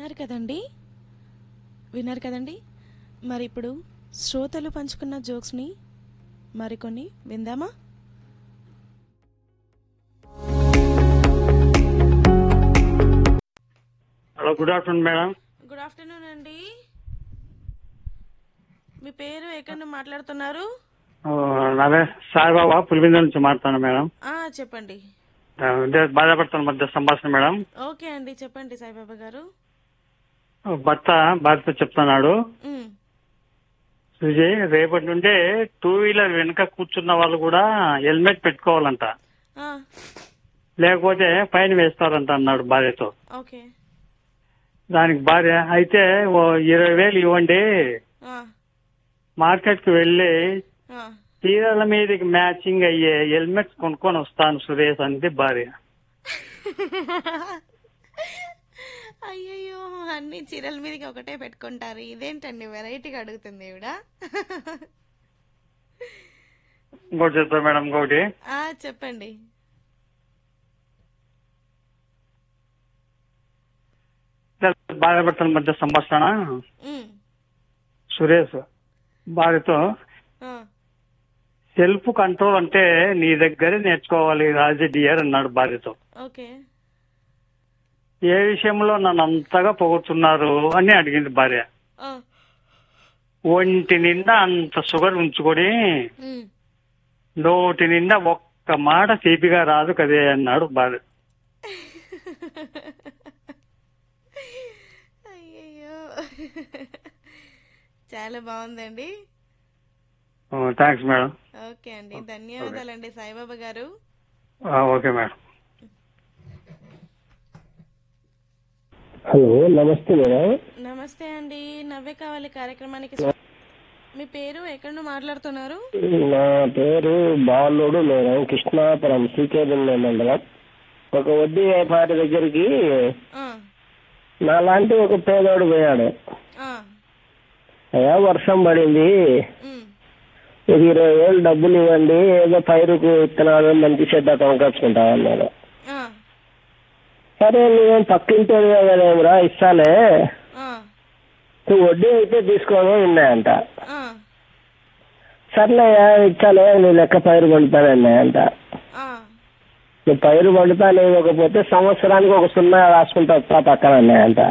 విన్నారు కదండి విన్నారు కదండి మరి ఇప్పుడు శ్రోతలు పంచుకున్న జోక్స్ని మరికొన్ని విందామా hello good afternoon madam good afternoon అండి మీ పేరు ఎక్కడి నుండి మాట్లాడుతున్నారు ఓ, నాదే సాయిబాబా పులివెందుల నుంచి మాట్లాడుతాను మేడం ఆ, చెప్పండి ఆ, ఇదే బాధపడుతున్న మధ్య సంభాషణ మేడం ఓకే అండి చెప్పండి సాయిబాబా గారు ఓ భర్త భార్యతో చెప్తున్నాడు ఉమ్, సుజయ్ రేపటి నుండే టూ వీలర్ వెనుక కూర్చున్న వాళ్ళు కూడా హెల్మెట్ పెట్టుకోవాలంట ఆ, లేకపోతే ఫైన్ వేస్తారంట అన్నాడు భార్యతో ఓకే దానికి భార్య అయితే ఓ ఇరవై వేలు ఇవ్వండి ఆ, మార్కెట్ కి వెళ్ళి ఆ. చీరల మీదకి మ్యాచింగ్ అయ్యే హెల్మెట్స్ కొనుక్కొని వస్తాను సురేష్ అంది భార్య అయ్యయ్యో అన్ని చీరల మీదకి ఒకటే పెట్టుకుంటారు ఇదేంటండి వెరైటీగా అడుగుతుంది ఈవిడ ఇంకోటి చెప్తా మేడం ఇంకోటి ఆ, చెప్పండి భార్యాభర్తల మధ్య సంభాషణ ఉమ్, సురేష్ భార్యతో ఆ, సెల్ఫ్ కంట్రోల్ అంటే నీ దగ్గరే నేర్చుకోవాలి రాజు డియర్ అన్నాడు భార్యతో ఓకే ఏ విషయంలో నన్ను అంతగా పొగుడుతున్నారు అని అడిగింది భార్య ఆ, ఒంటి నిండా అంత షుగర్ ఉంచుకొని ఉమ్. నోటి నిండా ఒక్క మాట తీపిగా రాదు కదే అన్నాడు భార్య అయ్యయ్యో చాలా బాగుందండి థ్యాంక్స్ మేడం ఓకే అండి ధన్యవాదాలండి సాయిబాబా గారు okay madam hello namaste madam namaste అండి నవ్వే కావాలి కార్యక్రమానికి స్వా- మీ పేరు ఎక్కడ నుండి మాట్లాడుతున్నారు నా పేరు బాలుడు మేడం కృష్ణాపురం శ్రీకేంద్ర మండలం ఒక వడ్డీ వ్యాపారి దగ్గరికి ఆ, నాలాంటి ఒక పేదోడు పోయాడు ఆ, అయ్యా వర్షం పడింది ఉమ్, ఒక ఇరవై వేలు డబ్బులు ఇవ్వండి ఏదో పైరుకు ఇత్తనాలు మంచి చెడ్డ కొనుకొచ్చుకుంటా అన్నాడు ఆ, సరే నువ్వేం పక్కింటోడు కదేమరా ఇస్తాలే ఆ, నువ్వు వడ్డీ అయితే తీసుకోను ఉన్నాయంట ఆ, సర్లేయా ఇచ్చాలే నీ లెక్క పైరు పండుతానన్నాయంట ఆ. నువ్వు పైరు పండుతా లేకపోతే సంవత్సరానికి ఒక సున్నా రాసుకుంటా వస్తా పక్కన అన్నాయంట